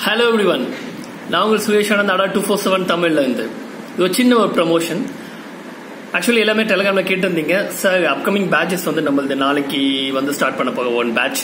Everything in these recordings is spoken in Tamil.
ஹலோ எவ்ரிவன் நான் உங்கள் சுரேஷ் ஆனந்த் அடா டூ ஃபோர் செவன் தமிழ்ல இருந்து இது ஒரு சின்ன ஒரு ப்ரமோஷன் ஆக்சுவலி எல்லாமே டெலகிராம்ல கேட்டிருந்தீங்க சார் அப்கமிங் பேட்சஸ் வந்து நம்மளது நாளைக்கு வந்து ஸ்டார்ட் பண்ண போக ஒன் பேட்ச்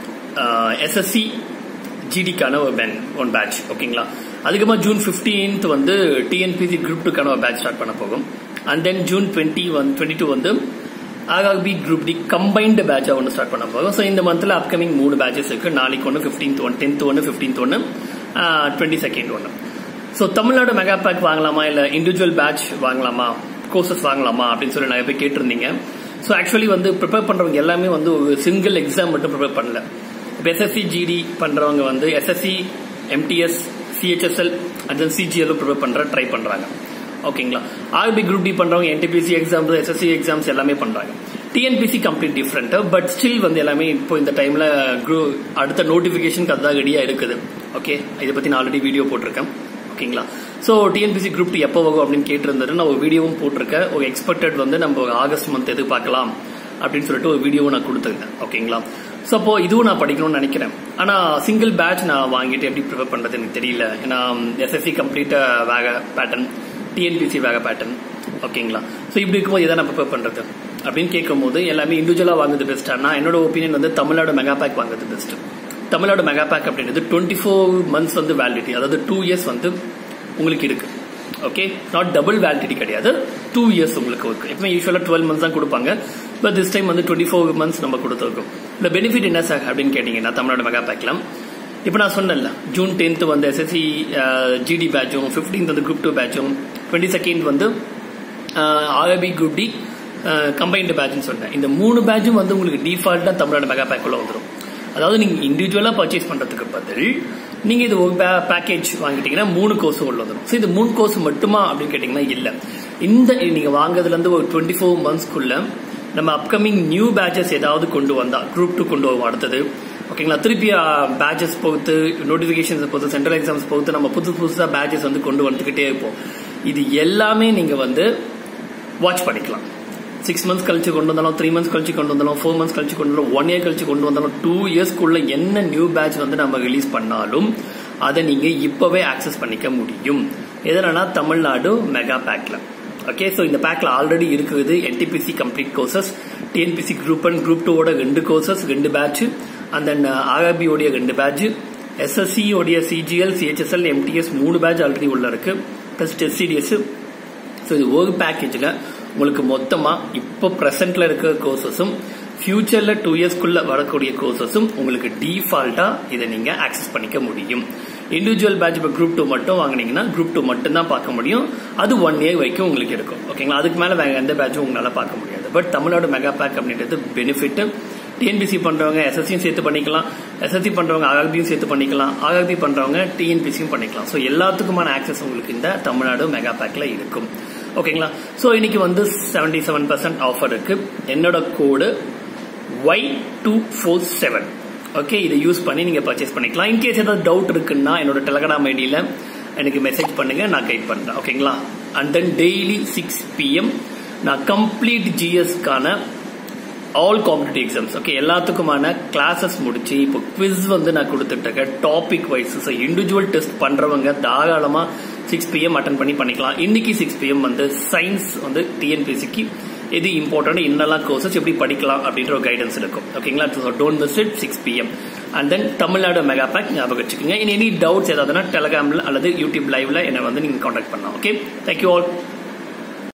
எஸ்எஸ்சி ஜிடிக்கான ஒரு பேன் ஒன் பேட்ச் ஓகேங்களா அதுக்கப்புறமா ஜூன் ஃபிஃப்டீன்த் வந்து டிஎன்பிசி குரூப் டூக்கான ஒரு பேட்ச் ஸ்டார்ட் பண்ண போகும் and then June twenty one twenty two வந்து ஆகாபி குரூப் டி கம்பைன்டு பேட்சா ஒன்று ஸ்டார்ட் பண்ண போகும் ஸோ இந்த மந்த்ல அப்கமிங் மூணு பேட்சஸ் இருக்கு நாளைக்கு ஒன்று ஃபிஃப்டீன்த் ஒன் டென்த் ஒன்று ஃபிஃப்டீன்த் ஒன்று டுவெண்ட்டி செகண்ட் ஒன்று ஸோ தமிழ்நாடு மெகா பேக் வாங்கலாமா இல்லை இண்டிவிஜுவல் பேட்ச் வாங்கலாமா கோர்சஸ் வாங்கலாமா அப்படின்னு சொல்லி நிறைய பேர் கேட்டிருந்தீங்க ஸோ ஆக்சுவலி வந்து ப்ரிப்பேர் பண்றவங்க எல்லாமே வந்து ஒரு சிங்கிள் எக்ஸாம் மட்டும் ப்ரிப்பேர் பண்ணல இப்போ எஸ்எஸ்சி ஜிடி பண்றவங்க வந்து SSC MTS CHSL and then CGL prepare பண்ற ட்ரை பண்றாங்க ஓகேங்களா ஆர்பி குரூப் டி பண்றவங்க என்டிபிசி எக்ஸாம்ஸ் எஸ்எஸ்சி எக்ஸாம்ஸ் எல்லாமே பண்றாங்க TNPSC complete different but still வந்து எல்லாமே இப்போ இந்த டைம்ல குரூ அடுத்த நோட்டிபிகேஷனுக்கு அதான் ரெடியா இருக்குது ஓகே இதை பத்தி நான் ஆல்ரெடி வீடியோ போட்டிருக்கேன் ஓகேங்களா ஸோ டிஎன்பிசி குரூப் டி எப்போ வரும் அப்படின்னு கேட்டிருந்தது நான் ஒரு வீடியோவும் போட்டிருக்கேன் ஒரு எக்ஸ்பெக்டட் வந்து நம்ம ஒரு ஆகஸ்ட் மந்த் எதிர்பார்க்கலாம் அப்படின்னு சொல்லிட்டு ஒரு வீடியோவும் நான் கொடுத்துருந்தேன் ஓகேங்களா ஸோ அப்போ இதுவும் நான் படிக்கணும்னு நினைக்கிறேன் ஆனா சிங்கிள் பேட்ச் நான் வாங்கிட்டு எப்படி ப்ரிப்பேர் பண்றது எனக்கு தெரியல ஏன்னா எஸ்எஸ்சி கம்ப்ளீட் வேக பேட்டர்ன் டிஎன்பிசி வேக பேட்டர்ன் ஓகேங்களா ஸோ இப்படி இருக்கும்போது எதை நான் ப்ரிப்பேர் பண்றது அப்படின்னு கேட்கும்போது எல்லாமே இண்டிவிஜுவலா வாங்குறது பெஸ்ட்டானா என்னோட ஒப்பீனியன் வந்து தமிழ்நாடு மெகா பேக் வாங்குறது பெஸ்ட் தமிழ்நாடு மெகா பேக் அப்படின்றது டுவெண்ட்டி ஃபோர் மந்த்ஸ் வந்து வேலிடிட்டி அதாவது டூ இயர்ஸ் வந்து உங்களுக்கு இருக்கு ஓகே நாட் டபுள் வேலிடிட்டி கிடையாது டூ இயர்ஸ் உங்களுக்கு இருக்கு எப்பவுமே யூஸ்வலா டுவெல் மந்த்ஸ் தான் கொடுப்பாங்க பட் திஸ் டைம் வந்து டுவெண்ட்டி ஃபோர் மந்த்ஸ் நம்ம கொடுத்துருக்கோம் இந்த பெனிஃபிட் என்ன சார் அப்படின்னு கேட்டீங்கன்னா தமிழ்நாடு மெகா பேக்லாம் இப்போ நான் சொன்னேன்ல ஜூன் டென்த் வந்து எஸ்எஸ்சி ஜிடி பேட்சும் ஃபிஃப்டீன்த் வந்து குரூப் டூ பேட்சும் டுவெண்ட்டி செகண்ட் வந்து ஆர்பி குரூப் டி கம்பைன்டு பேட்ச்னு சொன்னேன் இந்த மூணு பேட்சும் வந்து உங்களுக்கு டிஃபால்ட்டா தமிழ்நாடு மெகா பேக்குள்ள வந்துடும் அதாவது நீங்க இண்டிவிஜுவலா பர்ச்சேஸ் பண்றதுக்கு பதில் நீங்க இது ஒரு பேக்கேஜ் வாங்கிட்டீங்கன்னா மூணு கோர்ஸ் உள்ள வந்துடும் ஸோ இந்த மூணு கோர்ஸ் மட்டுமா அப்படின்னு கேட்டீங்கன்னா இல்ல இந்த நீங்க வாங்குறதுல இருந்து ஒரு டுவெண்ட்டி ஃபோர் மந்த்ஸ்க்குள்ள நம்ம அப்கமிங் நியூ பேட்சஸ் ஏதாவது கொண்டு வந்தா குரூப் டூ கொண்டு வருவோம் அடுத்தது ஓகேங்களா திருப்பி பேட்சஸ் பொறுத்து நோட்டிபிகேஷன்ஸ் பொறுத்து சென்ட்ரல் எக்ஸாம்ஸ் பொறுத்து நம்ம புதுசு புதுசா பேட்சஸ் வந்து கொண்டு வந்துகிட்டே இருப்போம் இது எல்லாமே நீங்க வந்து வாட்ச் பண்ணிக்கலாம் சிக்ஸ் மந்த்ஸ் கழிச்சு கொண்டு வந்தாலும் த்ரீ மந்த்ஸ் கழிச்சு கொண்டு வந்தாலும் ஃபோர் மந்த்ஸ் கழிச்சு கொண்டு வந்தாலும் ஒன் இயர் கழிச்சு கொண்டு வந்தாலும் டூ இயர்ஸ்க்குள்ள என்ன நியூ பேட்ச் வந்து நம்ம ரிலீஸ் பண்ணாலும் அதை நீங்க இப்பவே ஆக்சஸ் பண்ணிக்க முடியும் எதனா தமிழ்நாடு மெகா பேக்ல ஓகே ஸோ இந்த பேக்ல ஆல்ரெடி இருக்குது NTPC complete courses TNPSC group and group டூவோட ரெண்டு கோர்சஸ் ரெண்டு பேட்ச் அண்ட் தென் ஆர்பி உடைய ரெண்டு பேட்ச் எஸ்எஸ்சி உடைய சிஜிஎல் சிஹெச்எஸ்எல் எம்டிஎஸ் மூணு பேட்ச் ஆல்ரெடி உள்ள இருக்கு பிளஸ் டெஸ்ட் சிடிஎஸ் ஸோ இது ஒரு பேக்கேஜில் உங்களுக்கு மொத்தமா இப்போ பிரசன்ட்ல இருக்கிற கோர்சஸும் ஃபியூச்சர்ல டூ இயர்ஸ்க்குள்ள வரக்கூடிய கோர்சஸும் உங்களுக்கு டிஃபால்ட்டா இதை நீங்க ஆக்சஸ் பண்ணிக்க முடியும் இண்டிவிஜுவல் பேட்ச் இப்போ குரூப் டூ மட்டும் வாங்கினீங்கன்னா குரூப் டூ மட்டும் தான் பார்க்க முடியும் அது ஒன் இயர் வரைக்கும் உங்களுக்கு இருக்கும் ஓகேங்களா அதுக்கு மேல வேற எந்த பேட்சும் உங்களால பார்க்க முடியாது பட் தமிழ்நாடு மெகா பேக் அப்படின்றது பெனிஃபிட் டிஎன்பிசி பண்றவங்க எஸ்எஸ்சியும் சேர்த்து பண்ணிக்கலாம் எஸ்எஸ்சி பண்றவங்க ஆர்பியும் சேர்த்து பண்ணிக்கலாம் ஆர்பி பண்றவங்க டிஎன்பிசியும் பண்ணிக்கலாம் ஸோ எல்லாத்துக்குமான ஆக்சஸ் உங்களுக்கு இந்த தமிழ்நாடு மெகா பேக்ல இருக்கும் ஓகேங்களா ஸோ இன்னைக்கு வந்து செவன்டி செவன் பர்சன்ட் ஆஃபர் இருக்கு என்னோட code Y two four seven okay இதை யூஸ் பண்ணி நீங்க பர்ச்சேஸ் பண்ணிக்கலாம் இன்கேஸ் ஏதாவது டவுட் இருக்குன்னா என்னோட டெலகிராம் ஐடியில எனக்கு மெசேஜ் பண்ணுங்க நான் கைட் பண்றேன் ஓகேங்களா and then daily six PM நான் கம்ப்ளீட் ஜிஎஸ்க்கான ஆல் காம்படிட்டிவ் எக்ஸாம்ஸ் ஓகே எல்லாத்துக்குமான கிளாஸஸ் முடிச்சு இப்போ குவிஸ் வந்து நான் கொடுத்துட்டு இருக்கேன் topic wise so individual test பண்றவங்க தாராளமா சிக்ஸ் பிஎம் அட்டன் பண்ணி பண்ணிக்கலாம் இன்னைக்கு சிக்ஸ் பிஎம் வந்து சயின்ஸ் வந்து டிஎன்பிசிக்கு எது இம்பார்ட்டன்ட் என்னெல்லாம் கோர்சஸ் எப்படி படிக்கலாம் அப்படின்ற ஒரு கைடன்ஸ் இருக்கும் ஓகேங்களா don't miss it six PM and then Tamil Nadu mega pack ஞாபகம் வச்சுக்கோங்க இன் எனி டவுட்ஸ் ஏதாவதுனா டெலகிராம்ல அல்லது யூடியூப் லைவ்ல என்னை வந்து நீங்க காண்டாக்ட் பண்ணலாம் ஓகே தேங்க்யூ ஆல்